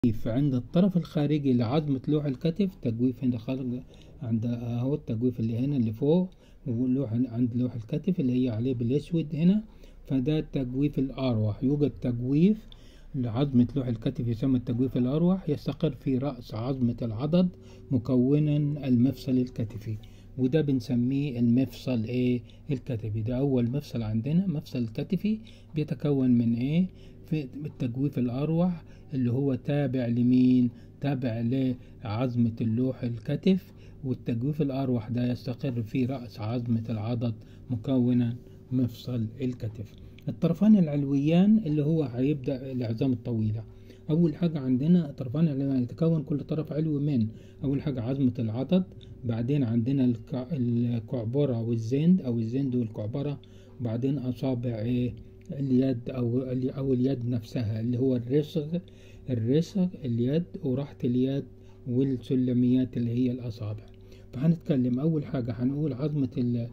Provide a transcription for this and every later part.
تجويف عند الطرف الخارجي لعظمة لوح الكتف تجويف هنا خارج عند اهو التجويف اللي هنا اللي فوق ولوح عند لوح الكتف اللي هي عليه بالاسود هنا فده التجويف الأروح يوجد تجويف لعظمة لوح الكتف يسمى التجويف الأروح يستقر في رأس عظمة العضد مكونا المفصل الكتفي وده بنسميه المفصل ايه الكتفي ده أول مفصل عندنا مفصل الكتفي بيتكون من ايه في التجويف الأروح اللي هو تابع لمين تابع لعظمة اللوح الكتف والتجويف الأروح ده يستقر في رأس عظمة العضد مكونا مفصل الكتف الطرفان العلويان اللي هو هيبدأ العظام الطويلة أول حاجة عندنا الطرفان العلويان يتكون كل طرف علوي من أول حاجة عظمة العضد بعدين عندنا الكعبرة والزند أو الزند والكعبرة بعدين أصابع إيه اليد أو أو اليد نفسها اللي هو الرسغ الرسغ اليد وراحة اليد والسلميات اللي هي الأصابع فهنتكلم أول حاجة هنقول عظمة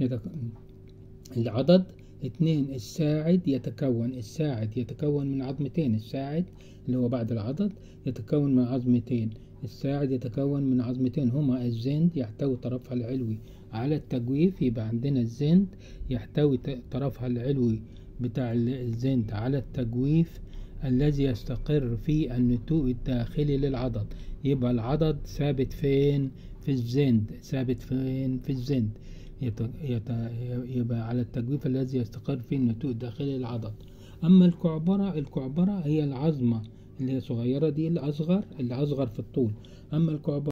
العضد اتنين الساعد يتكون الساعد يتكون من عظمتين الساعد اللي هو بعد العضد يتكون من عظمتين الساعد يتكون من عظمتين هما الزند يحتوي طرفها العلوي على التجويف يبقى عندنا الزند يحتوي طرفها العلوي بتاع الزند على التجويف الذي يستقر في النتوء الداخلي للعضد يبقى العضد ثابت فين في الزند ثابت فين في الزند يت... يت... يبقى على التجويف الذي يستقر فيه النتوء الداخلي للعضد أما الكعبرة الكعبرة هي العظمة اللي هي صغيرة دي الأصغر اللي أصغر في الطول أما الكعبرة